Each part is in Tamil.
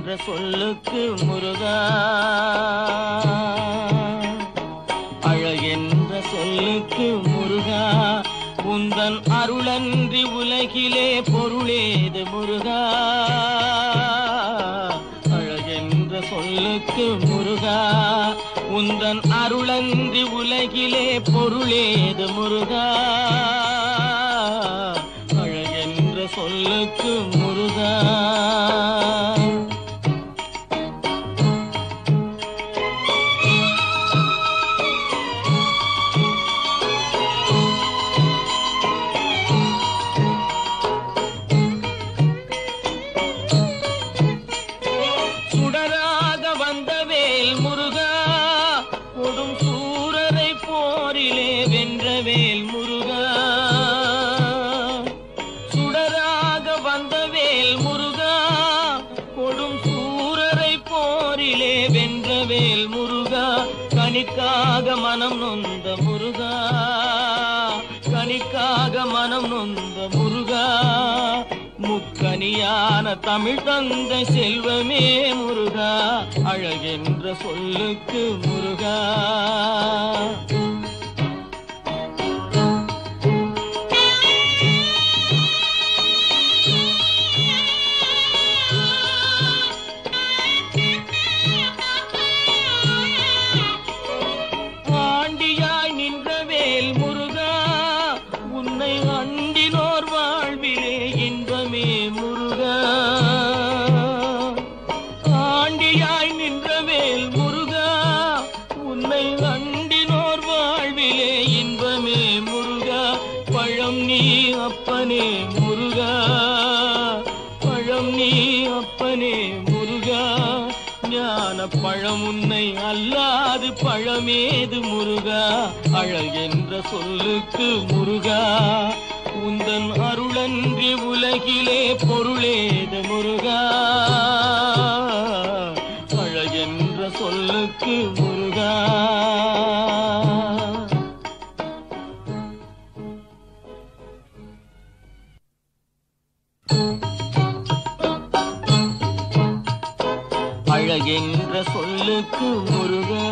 என்ற சொல்லுக்கு முருகா அழகென்ற சொல்லுக்கு முருகா உந்தன் அருளன்றி உலகிலே பொருளேது முருகா அழகென்ற சொல்லுக்கு முருகா உந்தன் அருளன்றி உலகிலே பொருளேது முருகா அழகென்ற சொல்லுக்கு முருகா சுடராக வந்த வேல் முருகா கொடும் சூரரை போரிலே வென்ற வேல் முருகா சுடராக வந்த வேல் முருகா கொடும் சூரரை போரிலே வென்ற வேல் முருகா கணிக்காக மனம் நொந்த முருகா கணிக்காக மனம் நொந்த முருகா முக்கனியான தமிழ் தந்த செல்வமே முருகா அழகென்ற சொல்லுக்கு முருகா ஆண்டியாய் நின்ற வேல் முருகா உன்னை அண்டினோர் வாழ்விலே இன்பமே முருகா ஆண்டியாய் நின்ற வேல் முருகா உன்னை அண்டினோர் வாழ்விலே இன்பமே முருகா பழம் நீ அப்பனே முருகா பழம் நீ அப்பனே முருகா ஞான பழம் உன்னை அல்லாது பழமேது முருகா அழகென்ற சொல்லுக்கு முருகா உந்தன் அருளன்றி உலகிலே பொருளேது முருகா அழகென்ற சொல்லுக்கு முருகா அழகென்ற சொல்லுக்கு முருகா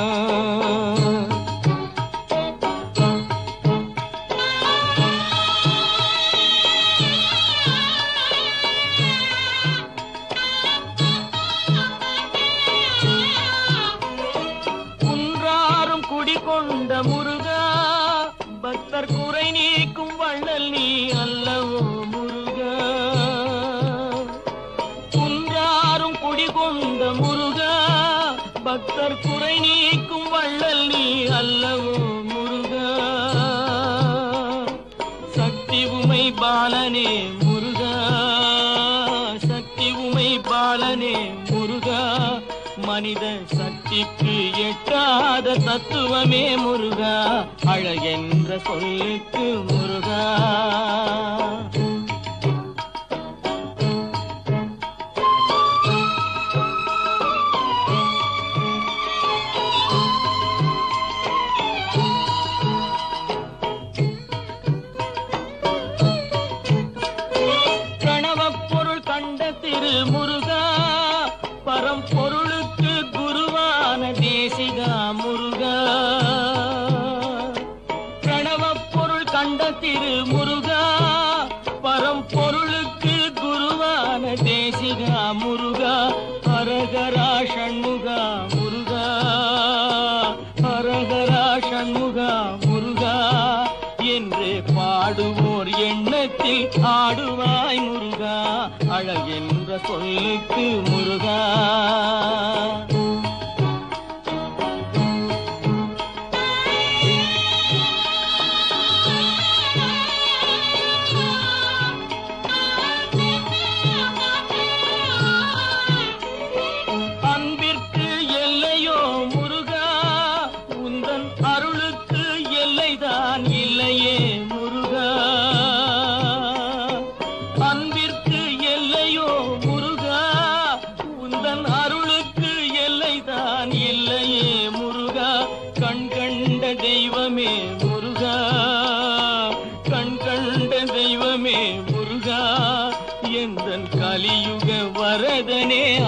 குன்றாரும் குடிகொண்ட முருகா பக்தர் குறை நீக்கும் வள்ளல் நீ அல்லவோ முருகா குன்றாரும் குடிகொண்ட முருகா பக்தர் குறை நீக்கும் வள்ளல் நீ அல்லவோ முருகா சக்தி உமை பாலனே முருகா சக்தி உமை பாலனே முருகா மனித சக்திக்கு எட்டாத தத்துவமே முருகா அழகென்ற சொல்லுக்கு முருகா கணவப் பொருள் கண்ட திரு முருகா பரம்பொருளுக்கு குருவான தேசிகா முருகா பிரணவப் பொருள் கண்ட திரு முருகா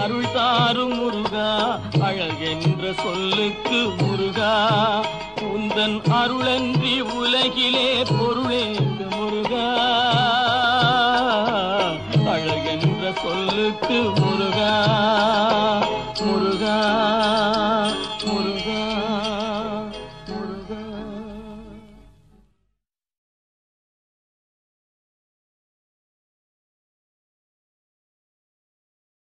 அருள் தாரும் முருகா அழகென்ற சொல்லுக்கு முருகா உந்தன் அருளன்றி உலகிலே பொருளே